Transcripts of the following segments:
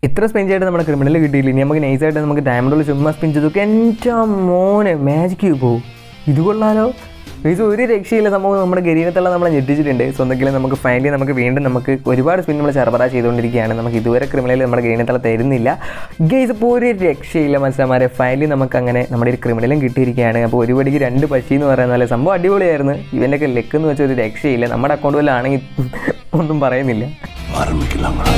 ഇത്ര സ്പിൻ ചെയ്തിട്ട് നമ്മുടെ ക്രിമിനൽ കിട്ടിയില്ല ഇനി നമുക്ക് നൈസായിട്ട് നമുക്ക് ഡയമണ്ടുള്ള ചുമ്മാ സ്പിൻ ചെയ്തു എൻ്റെ മോനെ മാജിക്ക് പോകും ഇത് കൊള്ളാലോ ഇത് ഒരു രക്ഷയില്ല സംഭവം നമ്മുടെ ഗരീനത്തുള്ള നമ്മളെ ഞെട്ടിച്ചിട്ടുണ്ട് സ്വന്തക്കിലും നമുക്ക് ഫൈനലി നമുക്ക് വീണ്ടും നമുക്ക് ഒരുപാട് സ്പിൻ നമ്മൾ ചെറുപറ ചെയ്തുകൊണ്ടിരിക്കുകയാണ് നമുക്ക് ഇതുവരെ ക്രിമിനൽ നമ്മുടെ ഗരീനത്തുള്ള തരുന്നില്ല ഗെയ്സ് ഇപ്പോൾ ഒരു രക്ഷയില്ല മനസ്സിലാമാരെ ഫൈനലി നമുക്ക് അങ്ങനെ നമ്മുടെ ഒരു ക്രിമിനലും കിട്ടിയിരിക്കുകയാണ് അപ്പോൾ ഒരു പടിക്ക് രണ്ട് പശി എന്ന് പറയുന്നത് സംഭവം അടിപൊളിയായിരുന്നു ഇവൻ്റെയൊക്കെ ലെക്ക് എന്ന് വെച്ചാൽ ഒരു രക്ഷയില്ല നമ്മുടെ അക്കൗണ്ട് വല്ല ആണെങ്കിൽ ഒന്നും പറയുന്നില്ല ஆரம்பிக்கலாங்களா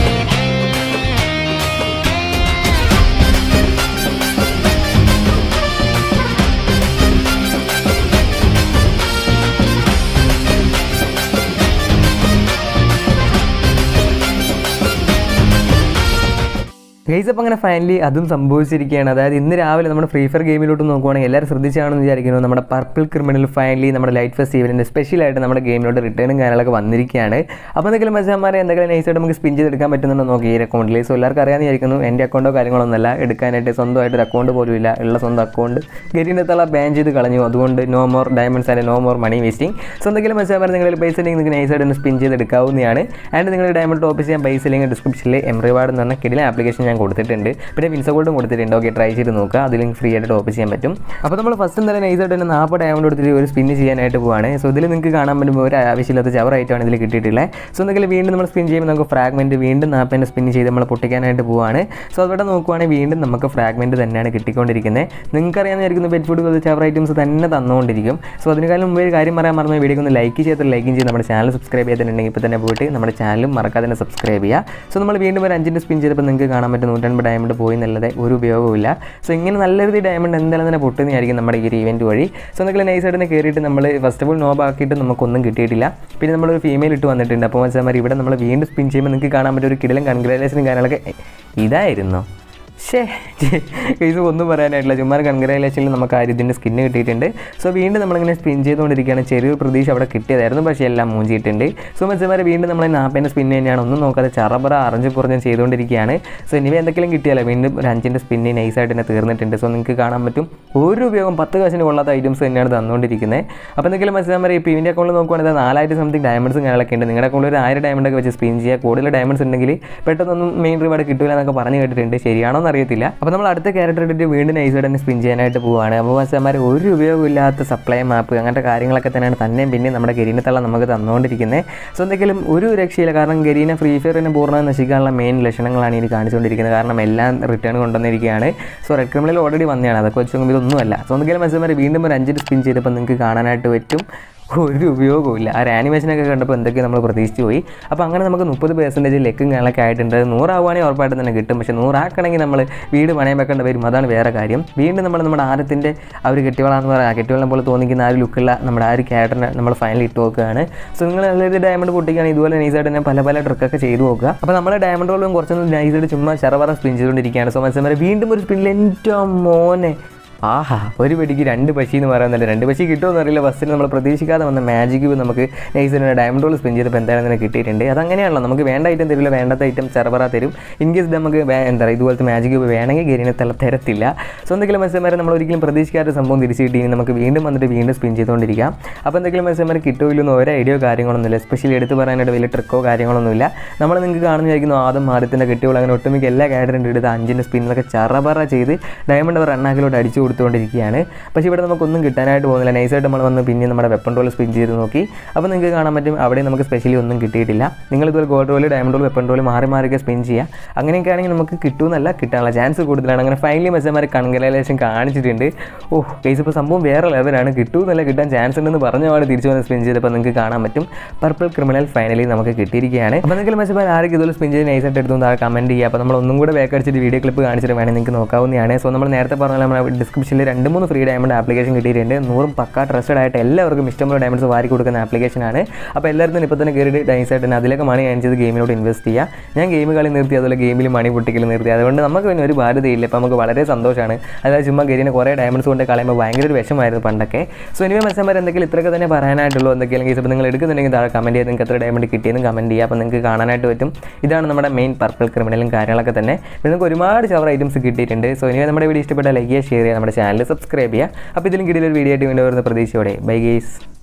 ഗെയ്സ് അപ്പോൾ അങ്ങനെ ഫൈനലി അതും സംഭവിച്ചിരിക്കുകയാണ് അതായത് ഇന്ന് രാവിലെ നമ്മുടെ ഫ്രീ ഫയർ ഗെയിമിലോട്ട് നോക്കുവാണെങ്കിൽ എല്ലാവരും ശ്രദ്ധിച്ചാണെന്ന് വിചാരിക്കുന്നു നമ്മുടെ പർപ്പിൾ ക്രിമിനൽ ഫൈനലി നമ്മുടെ ലൈറ്റ് ഫെസ്റ്റിവലിൻ്റെ സ്പെഷ്യലായിട്ട് നമ്മുടെ ഗെയിമിലോട്ട് റിട്ടേണും കാര്യങ്ങളൊക്കെ വന്നിരിക്കുകയാണ് അപ്പോൾ എന്തെങ്കിലും മച്ചാന്മാരെ എന്തെങ്കിലും നൈസായിട്ട് നമുക്ക് സ്പിൻ ചെയ്തെടുക്കാൻ പറ്റുന്നുണ്ടോ നോക്കി ഈ അക്കൗണ്ടിൽ സോ എല്ലാവർക്കും അറിയാമെന്ന് വിചാരിക്കുന്നു എൻ്റെ അക്കൗണ്ടോ കാര്യങ്ങളൊന്നുമല്ല എടുക്കാനായിട്ട് സ്വന്തമായിട്ട് ഒരു അക്കൗണ്ട് പോലും ഇല്ല ഉള്ള സ്വന്തം അക്കൗണ്ട് ഗെരീൻ്റെ തള ബാൻ ചെയ്ത് കളഞ്ഞു അതുകൊണ്ട് no more diamonds and no more money wasting so എന്തെങ്കിലും മച്ചാന്മാരെ നിങ്ങളിൽ പൈസ ഉണ്ടെങ്കിൽ നിങ്ങൾക്ക് നൈസായിട്ട് ഒന്ന് സ്പിൻ ചെയ്തെടുക്കാവുന്നതാണ് ആൻഡ് നിങ്ങൾ ഡയമണ്ട് ടോപ്പ് ചെയ്യാൻ പൈസ ഇല്ലെങ്കിൽ ഡിസ്ക്രിപ്ഷനിൽ എം റിവാർഡ് എന്ന് പറഞ്ഞ കിടിലൻ ആപ്ലിക്കേഷൻ ഞാൻ കൊടുത്തിട്ടുണ്ട് പിന്നെ വിൻസ ഗോൾഡും കൊടുത്തിട്ടുണ്ട് ഓക്കെ ട്രൈ ചെയ്ത് നോക്കുക അതിൽ ഫ്രീ ആയിട്ട് ടോപ്പ് ചെയ്യാൻ പറ്റും അപ്പോൾ നമ്മൾ ഫസ്റ്റ് എന്തായാലും നൈസായിട്ട് തന്നെ നാൽപ്പത് ഡയമണ്ട് കൊടുത്തിട്ട് ഒരു സ്പിൻ ചെയ്യാനായിട്ട് പോവാണ് സോ ഇതിൽ നിങ്ങൾക്ക് കാണാൻ പറ്റുമ്പോൾ ഒരു ആവശ്യമില്ലാത്ത ചവറായിട്ടാണ് ഇതിൽ കിട്ടിയിട്ടുള്ളത് സോ എന്തെങ്കിലും വീണ്ടും നമ്മൾ സ്പിൻ ചെയ്യുമ്പോൾ നമുക്ക് ഫ്രാഗ്മെൻറ്റ് വീണ്ടും നാൽപ്പതിൻ്റെ സ്പിൻ ചെയ്ത് നമ്മൾ പൊട്ടിക്കാനായിട്ട് പോവാണ് സോ അവിടെ നോക്കുവാണെങ്കിൽ വീണ്ടും നമുക്ക് ഫ്രാഗ്മെൻറ്റ് തന്നെയാണ് കിട്ടിക്കൊണ്ടിരിക്കുന്നത് നിങ്ങൾക്കറിയാമെന്നായിരിക്കുന്നു പെറ്റ് ഫുഡ് ചവർ ഐറ്റംസ് തന്നെ തന്നുകൊണ്ടിരിക്കും സോ അതിനേക്കാളും മുമ്പ് ഒരു കാര്യം പറയാൻ മറന്നു വീഡിയോ ഒന്ന് ലൈക്ക് ചെയ്ത് ലൈക്കും ചെയ്ത് നമ്മുടെ ചാനൽ സബ്സ്ക്രൈബ് ചെയ്തിട്ടുണ്ടെങ്കിൽ ഇപ്പോൾ തന്നെ പോയിട്ട് നമ്മുടെ ചാനലും മറക്കാതെ തന്നെ സബ്സ്ക്രൈബ് ചെയ്യുക സോ നമ്മൾ വീണ്ടും ഒരു അഞ്ചിൻ്റെ സ്പിൻ ചെയ്തപ്പോൾ നിങ്ങൾക്ക് കാണാൻ പറ്റും നൂറ്റൻപത് ഡയമണ്ട് പോയി എന്നുള്ളത് ഒരു ഉപയോഗമില്ല സോ ഇങ്ങനെ നല്ല രീതിയിൽ ഡയമണ്ട് എന്തായാലും തന്നെ പൊട്ടുന്നതായിരിക്കും നമ്മുടെ ഈ ഒരു ഇവൻറ്റ് വഴി സോ എന്തെങ്കിലും നൈസായിട്ട് തന്നെ കയറിയിട്ട് നമ്മൾ ഫസ്റ്റ് ഓഫ് ഓൾ നോബ് ആക്കിയിട്ട് നമുക്കൊന്നും കിട്ടിയിട്ടില്ല പിന്നെ നമ്മളൊരു ഫീമെയിൽ ഇട്ട് വന്നിട്ടുണ്ട് അപ്പോൾ മനസ്സിലാൽ ഇവിടെ നമ്മൾ വീണ്ടും സ്പിൻ ചെയ്യുമ്പോൾ നിങ്ങൾക്ക് കാണാൻ പറ്റും ഒരു കിടലും കൺഗ്രാലേഷനും കാര്യങ്ങളൊക്കെ ഇതായിരുന്നോ ഷേ ഇത് ഒന്നും പറയാനായിട്ടില്ല ചുമ്മാ കൺഗ്രാലേഷനിൽ നമുക്ക് ആ ഇതിൻ്റെ സ്കിന്ന് കിട്ടിയിട്ടുണ്ട് സോ വീണ്ടും നമ്മളിങ്ങനെ സ്പിൻ ചെയ്തുകൊണ്ടിരിക്കുകയാണ് ചെറിയൊരു പ്രതീക്ഷ അവിടെ കിട്ടിയതായിരുന്നു പക്ഷേ എല്ലാം മൂഞ്ചിയിട്ടുണ്ട് സോ മത്സ്യമാരെ വീണ്ടും നമ്മൾ നാപ്പതിൻ്റെ സ്പിന്ന് തന്നെയാണ് ഒന്നും നോക്കാതെ ചറബറ അറഞ്ച് പുറഞ്ഞ് ചെയ്തുകൊണ്ടിരിക്കുകയാണ് സോ ഇനി എന്തെങ്കിലും കിട്ടിയാലോ വീണ്ടും ഒരു അഞ്ചിൻ്റെ സ്പിന്ന് നൈസായിട്ട് തന്നെ തീർന്നിട്ടുണ്ട് സോ നിങ്ങൾക്ക് കാണാൻ പറ്റും ഒരു ഉപയോഗം പത്ത് കാശിന് കൊള്ളാത്ത ഐറ്റംസ് തന്നെയാണ് തന്നുകൊണ്ടിരിക്കുന്നത് അപ്പോൾ എന്തെങ്കിലും മത്സ്യമാരെ ഇപ്പോൾ ഇവൻ്റെ അക്കൗണ്ടിൽ നോക്കുവാണെങ്കിൽ നാലായിരത്തി സംതിങ് ഡയമണ്ട്സും കാര്യങ്ങളൊക്കെ ഉണ്ട് നിങ്ങളുടെ അക്കൗണ്ടിൽ ഒരു ആയിരം ഡയമണ്ട് ഒക്കെ വെച്ച് സ്പിൻ ചെയ്യുക കൂടുതൽ ഡയമണ്ട്സ് ഉണ്ടെങ്കിൽ പെട്ടെന്നൊന്നും മെയിൻ റിവാർഡ് കിട്ടില്ല എന്നൊക്കെ പറഞ്ഞു കേട്ടിട്ടുണ്ട് ശരിയാണോ എന്ന് അറിയത്തില്ല അപ്പോൾ നമ്മൾ അടുത്ത ക്യാരക്ടർ ഇട്ടിട്ട് വീണ്ടും നൈസായിട്ട് തന്നെ സ്പിൻ ചെയ്യാനായിട്ട് പോവുകയാണ് അപ്പോൾ മത്സ്യന്മാർ ഒരു ഉപയോഗമില്ലാത്ത സപ്ലൈ മാപ്പ് അങ്ങനത്തെ കാര്യങ്ങളൊക്കെ തന്നെയാണ് തന്നെയും പിന്നെ നമ്മുടെ ഗരീനെ തള്ള നമുക്ക് തന്നുകൊണ്ടിരിക്കുന്നത് സോ എന്തെങ്കിലും ഒരു രക്ഷയില്ല കാരണം ഗരീനെ ഫ്രീ ഫയറിനെ പൂർണ്ണമായി നശിക്കാനുള്ള മെയിൻ ലക്ഷണങ്ങളാണ് ഇനി കാണിച്ചുകൊണ്ടിരിക്കുന്നത് കാരണം എല്ലാം റിട്ടേൺ കൊണ്ടുവന്നിരിക്കുകയാണ് സോ റെഡ് ക്രിമിനൽ ഓൾറെഡി വന്നതാണ് അതൊക്കെ വെച്ച് നോക്കുമ്പോൾ ഇതൊന്നുമല്ല സോ എന്തെങ്കിലും മത്സ്യന്മാർ വീണ്ടും ഒരു അഞ്ചിന് സ്പിൻ ചെയ്തപ്പോൾ നിങ്ങൾക്ക് കാണാനായിട്ട് പറ്റും ഒരു ഉപയോഗമില്ല ആ ഒരു ആനിമേഷനൊക്കെ കണ്ടപ്പോൾ എന്തൊക്കെ നമ്മൾ പ്രതീക്ഷിച്ച് പോയി അപ്പോൾ അങ്ങനെ നമുക്ക് മുപ്പത് പെർസെൻറ്റേജ് ലെക്കും കാര്യങ്ങളൊക്കെ ആയിട്ടുണ്ട് നൂറാവുകയാണെങ്കിൽ ഉറപ്പായിട്ട് തന്നെ കിട്ടും പക്ഷേ നൂറാക്കണമെങ്കിൽ നമ്മൾ വീട് പണയം വെക്കേണ്ട വരും അതാണ് വേറെ കാര്യം വീണ്ടും നമ്മൾ നമ്മുടെ ആരത്തിൻ്റെ ആ ഒരു കെട്ടിവളാന്ന് പറയാം ആ കെട്ടിവളം പോലെ തോന്നിക്കുന്ന ആ ഒരു ലുക്കുള്ള നമ്മുടെ ആ ഒരു ക്യാരക്ടറിനെ നമ്മൾ ഫൈനൽ ഇട്ട് നോക്കുകയാണ് സോ നിങ്ങൾ നല്ലൊരു ഡയമണ്ട് പൊട്ടിക്കുകയാണ് ഇതുപോലെ നൈസായിട്ട് തന്നെ പല പല ട്രിക്കൊക്കെ ചെയ്തു നോക്കുക അപ്പോൾ നമ്മൾ ഡയമണ്ട് റോളും കുറച്ചൊന്നും നൈസായിട്ട് ചുമ്മാ ചെറവറ സ്പിൻ ചെയ്തുകൊണ്ടിരിക്കുകയാണ് സോ മനസ്സിലായി വീണ്ടും ഒരു സ്പിന്നിൽ എൻ്റെ മോനെ ആഹാ ഒരു വെടിക്ക് രണ്ട് പശി എന്ന് പറയുന്നില്ല രണ്ട് പശി കിട്ടുമെന്ന് അറിയില്ല ഫസ്റ്റിന് നമ്മൾ പ്രതീക്ഷിക്കാതെ വന്ന മാജിക് നമുക്ക് നൈസിന് ഡയമണ്ട് റോൾ സ്പിൻ ചെയ്തപ്പോൾ എന്തായാലും തന്നെ കിട്ടിയിട്ടുണ്ട് അതങ്ങനെയാണല്ലോ നമുക്ക് വേണ്ട ഐറ്റം തരില്ല വേണ്ടാത്ത ഐറ്റം ചെറുപറ തരും ഇൻ കേസ് നമുക്ക് വേ- എന്താ പറയുക ഇതുപോലത്തെ മാജിക് വേണമെങ്കിൽ ഗെരിനെ തല തരത്തില്ല സോ എന്തെങ്കിലും മത്സ്യന്മാരെ നമ്മൾ ഒരിക്കലും പ്രതീക്ഷിക്കാത്ത സംഭവം തിരിച്ചു കിട്ടി ഇനി നമുക്ക് വീണ്ടും വന്നിട്ട് വീണ്ടും സ്പിൻ ചെയ്തുകൊണ്ടിരിക്കാം അപ്പോൾ എന്തെങ്കിലും മത്സ്യന്മാരെ കിട്ടുമില്ലെന്ന് ഒരു ഐഡിയോ കാര്യങ്ങളൊന്നുമില്ല എസ്പെഷ്യലി എടുത്ത് പറയാനായിട്ട് വലിയ ട്രിക്കോ കാര്യങ്ങളൊന്നുമില്ല നമ്മൾ നിങ്ങൾക്ക് കാണുന്നതായിരിക്കുന്നു ആദ്യം മാരത്തിൻ്റെ കെട്ടിയുള്ള അങ്ങനെ ഒട്ടുമിക്ക എല്ലാ കാറ്ററിൻ്റെ എടുത്ത് അഞ്ചിൻ്റെ സ്പിന്നൊക്കെ ചറപറ ചെയ്ത് ഡയമണ്ട് അവർ റണ്ണാക്കിലോട്ട് അടിച്ചു കൊടുത്തുകൊണ്ടിരിക്കുകയാണ് പക്ഷേ ഇവിടെ നമുക്കൊന്നും കിട്ടാനായിട്ട് പോകുന്നില്ല നൈസായിട്ട് നമ്മൾ വന്ന് പിന്നെ നമ്മുടെ വെപ്പൺ റോൾ സ്പിൻ ചെയ്ത് നോക്കി അപ്പോൾ നിങ്ങൾക്ക് കാണാൻ പറ്റും അവിടെ നമുക്ക് സ്പെഷ്യലി ഒന്നും കിട്ടിയിട്ടില്ല നിങ്ങൾ ഇതുപോലെ gold roll diamond roll weapon roll മാറി മാറിയൊക്കെ സ്പിൻ ചെയ്യുക അങ്ങനെയൊക്കെ ആണെങ്കിൽ നമുക്ക് കിട്ടുമെന്നല്ല കിട്ടാനുള്ള ചാൻസ് കൂടുതലാണ് അങ്ങനെ ഫൈനലി മെസ്സന്മാർ കൺഗ്രലേഷൻ കാണിച്ചിട്ടുണ്ട് ഓ കേസ് ഇപ്പോൾ സംഭവം വേറെ ലെവലാണ് കിട്ടുമെന്നല്ല കിട്ടാൻ ചാൻസ് ഉണ്ടെന്ന് പറഞ്ഞ പാട് തിരിച്ചു വന്ന് സ്പിൻ ചെയ്തപ്പോൾ നിങ്ങൾക്ക് കാണാൻ പറ്റും പർപ്പിൾ ക്രിമിനൽ ഫൈനലി നമുക്ക് കിട്ടിയിരിക്കുകയാണ് അപ്പോൾ എന്തെങ്കിലും മെസ്സന്മാർ ആർക്ക് ഇതുപോലെ സ്പിൻ ചെയ്ത് നൈസായിട്ട് എടുത്തു താഴെ കമൻറ്റ് ചെയ്യുക അപ്പോൾ നമ്മൾ ഒന്നും കൂടെ ബാക്ക് അടിച്ചിട്ട് വീഡിയോ ക്ലിപ്പ് കാണിച്ചിട്ട് വേണമെങ്കിൽ നിങ്ങൾക്ക് നോക്കാവുന്നതാണ് സോ നമ്മൾ നേരത്തെ പറഞ്ഞ നമ്മുടെ ഡിസ്ക്രിപ്ഷനിൽ രണ്ട് മൂന്ന് ഫ്രീ ഡയമണ്ട് ആപ്ലിക്കേഷൻ കിട്ടിയിട്ടുണ്ട് നൂറും പക്ക ട്രസ്റ്റഡ് ആയിട്ട് എല്ലാവർക്കും ഇഷ്ടമുള്ള ഡയമണ്ട്സ് വാരി കൊടുക്കുന്ന ആപ്ലിക്കേഷനാണ് അപ്പോൾ എല്ലാവരും ഇപ്പോൾ തന്നെ കയറിയിട്ട് നൈസായിട്ട് തന്നെ അതിലേക്ക് മണി ഏൺ ചെയ്ത് ഗെയിമിലോട്ട് ഇൻവെസ്റ്റ് ചെയ്യുക ഞാൻ ഗെയിം കളി നിർത്തി അതുപോലെ ഗെയിമിൽ മണി പൊട്ടിക്കൽ നിർത്തി അതുകൊണ്ട് നമുക്ക് പിന്നെ ഒരു ബാധ്യതയില്ല അപ്പോൾ നമുക്ക് വളരെ സന്തോഷമാണ് അതായത് ചുമ്മാ ഗെരിനെ കുറേ ഡയമണ്ട്സ് കൊണ്ട് കളയുമ്പോൾ ഭയങ്കര ഒരു വിഷമായിരുന്നു പണ്ടൊക്കെ സോ ഇനി മത്സ്യന്മാർ എന്തെങ്കിലും ഇത്രയൊക്കെ തന്നെ പറയാനായിട്ടുള്ളൂ എന്തെങ്കിലും കേസ് ഇപ്പോൾ നിങ്ങൾ എടുക്കുന്നുണ്ടെങ്കിൽ താഴെ കമൻറ്റ് ചെയ്ത് നിങ്ങൾക്ക് എത്ര ഡയമണ്ട് കിട്ടിയെന്നും കമൻറ്റ് ചെയ്യുക അപ്പോൾ നിങ്ങൾക്ക് കാണാനായിട്ട് പറ്റും ഇതാണ് നമ്മുടെ മെയിൻ പർപ്പിൾ ക്രിമിനലും കാര്യങ്ങളൊക്കെ തന്നെ പിന്നെ നിങ്ങൾക്ക് ഒരുപാട് ചവർ ഐറ്റംസ് കിട്ടിയിട്ടുണ്ട് സോ ഇനി നമ്മുടെ വീഡിയോ ഇഷ്ടപ്പെട്ട ലൈക്ക് ചെയ്യുക ഷെയർ ചെയ്യുക നമ്മുടെ ചാനൽ സബ്സ്ക്രൈബ് ചെയ്യുക അപ്പോൾ ഇതിലും കിട്ടിയൊരു വീഡിയോ ആയിട്ട് വീണ്ടും വരുന്ന പ്രതീക്ഷയോടെ ബൈ ഗേസ്